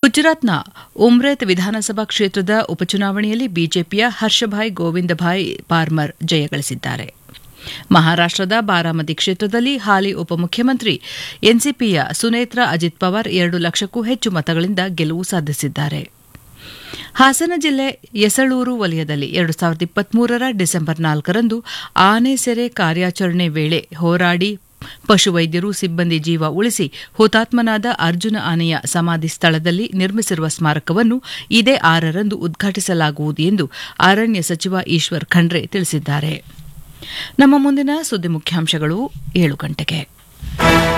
ಗುಜರಾತ್ನ ಉಮ್ರೇತ್ ವಿಧಾನಸಭಾ ಕ್ಷೇತ್ರದ ಉಪಚುನಾವಣೆಯಲ್ಲಿ ಬಿಜೆಪಿಯ ಹರ್ಷಭಾಯ್ ಗೋವಿಂದಭಾಯ್ ಪಾರ್ಮರ್ ಜಯಗಳಿಸಿದ್ದಾರೆ ಮಹಾರಾಷ್ಟದ ಬಾರಾಮತಿ ಕ್ಷೇತ್ರದಲ್ಲಿ ಹಾಲಿ ಉಪಮುಖ್ಯಮಂತ್ರಿ ಎನ್ಸಿಪಿಯ ಸುನೇತ್ರಾ ಅಜಿತ್ ಪವಾರ್ ಎರಡು ಲಕ್ಷಕ್ಕೂ ಹೆಚ್ಚು ಮತಗಳಿಂದ ಗೆಲುವು ಸಾಧಿಸಿದ್ದಾರೆ ಹಾಸನ ಜಿಲ್ಲೆ ಯಸಳೂರು ವಲಯದಲ್ಲಿ ಎರಡು ಸಾವಿರದ ಇಪ್ಪತ್ಮೂರರ ಡಿಸೆಂಬರ್ ನಾಲ್ಕರಂದು ಆನೆ ಸೆರೆ ಕಾರ್ಯಾಚರಣೆ ವೇಳೆ ಹೋರಾಡಿ ಪಶುವೈದ್ಯರು ಸಿಬ್ಬಂದಿ ಜೀವ ಉಳಿಸಿ ಹುತಾತ್ಮನಾದ ಅರ್ಜುನ ಆನೆಯ ಸಮಾಧಿ ಸ್ಥಳದಲ್ಲಿ ನಿರ್ಮಿಸಿರುವ ಸ್ಮಾರಕವನ್ನು ಇದೇ ಆರರಂದು ಉದ್ಘಾಟಿಸಲಾಗುವುದು ಎಂದು ಅರಣ್ಯ ಸಚಿವ ಈಶ್ವರ್ ಖಂಡ್ರೆ ತಿಳಿಸಿದ್ದಾರೆ ನಮ್ಮ ಮುಂದಿನ ಸುದ್ದಿ ಮುಖ್ಯಾಂಶಗಳು ಏಳು ಗಂಟೆಗೆ